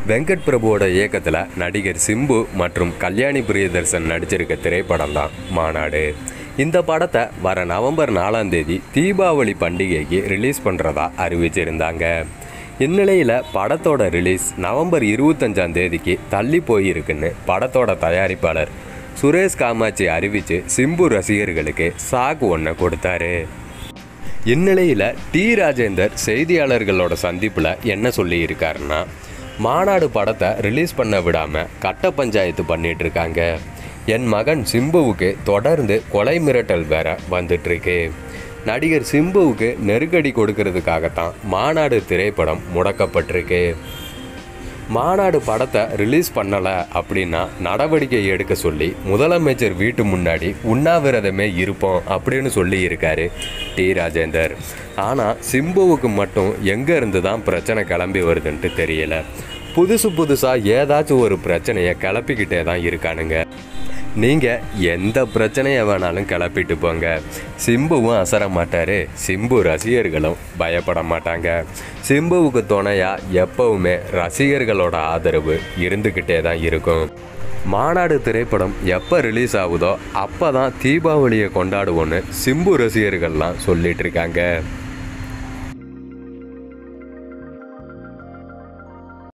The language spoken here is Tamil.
வெங்கட் பிரபுவோட இயக்கத்தில் நடிகர் சிம்பு மற்றும் கல்யாணி பிரியதர்சன் நடிச்சிருக்க திரைப்படம் தான் மாநாடு இந்த படத்தை வர நவம்பர் நாலாம் தேதி தீபாவளி பண்டிகைக்கு ரிலீஸ் பண்ணுறதா அறிவிச்சிருந்தாங்க இந்நிலையில் படத்தோட ரிலீஸ் நவம்பர் இருபத்தஞ்சாம் தேதிக்கு தள்ளி போயிருக்குன்னு படத்தோட தயாரிப்பாளர் சுரேஷ் காமாட்சி அறிவித்து சிம்பு ரசிகர்களுக்கு சாக்கு ஒன்றை கொடுத்தாரு இந்நிலையில் டி ராஜேந்தர் செய்தியாளர்களோட சந்திப்பில் என்ன சொல்லியிருக்காருன்னா மாநாடு படத்தை ரிலீஸ் பண்ண விடாமல் கட்ட பஞ்சாயத்து பண்ணிட்டு இருக்காங்க என் மகன் சிம்புவுக்கு தொடர்ந்து கொலை மிரட்டல் வேற வந்துட்டுருக்கு நடிகர் சிம்புவுக்கு நெருக்கடி கொடுக்கறதுக்காகத்தான் மாநாடு திரைப்படம் முடக்கப்பட்டிருக்கு மாநாடு படத்தை ரிலீஸ் பண்ணலை அப்படின்னா நடவடிக்கை எடுக்க சொல்லி முதலமைச்சர் வீட்டு முன்னாடி உண்ணாவிரதமே இருப்போம் அப்படின்னு சொல்லி இருக்காரு டி ராஜேந்தர் ஆனால் சிம்புவுக்கு மட்டும் எங்கே இருந்து தான் பிரச்சனை கிளம்பி வருதுன்ட்டு தெரியல புதுசு புதுசாக ஏதாச்சும் ஒரு பிரச்சனையை கிளப்பிக்கிட்டே தான் இருக்கானுங்க நீங்கள் எந்த பிரச்சனையை வேணாலும் கிளப்பிட்டு போங்க சிம்புவும் அசர மாட்டார் சிம்பு ரசிகர்களும் பயப்பட மாட்டாங்க சிம்புவுக்கு துணையா எப்பவுமே ரசிகர்களோட ஆதரவு இருந்துக்கிட்டே தான் இருக்கும் மாநாடு திரைப்படம் எப்போ ரிலீஸ் ஆகுதோ அப்போ தான் தீபாவளியை கொண்டாடுவோன்னு சிம்பு ரசிகர்கள்லாம் சொல்லிட்டு இருக்காங்க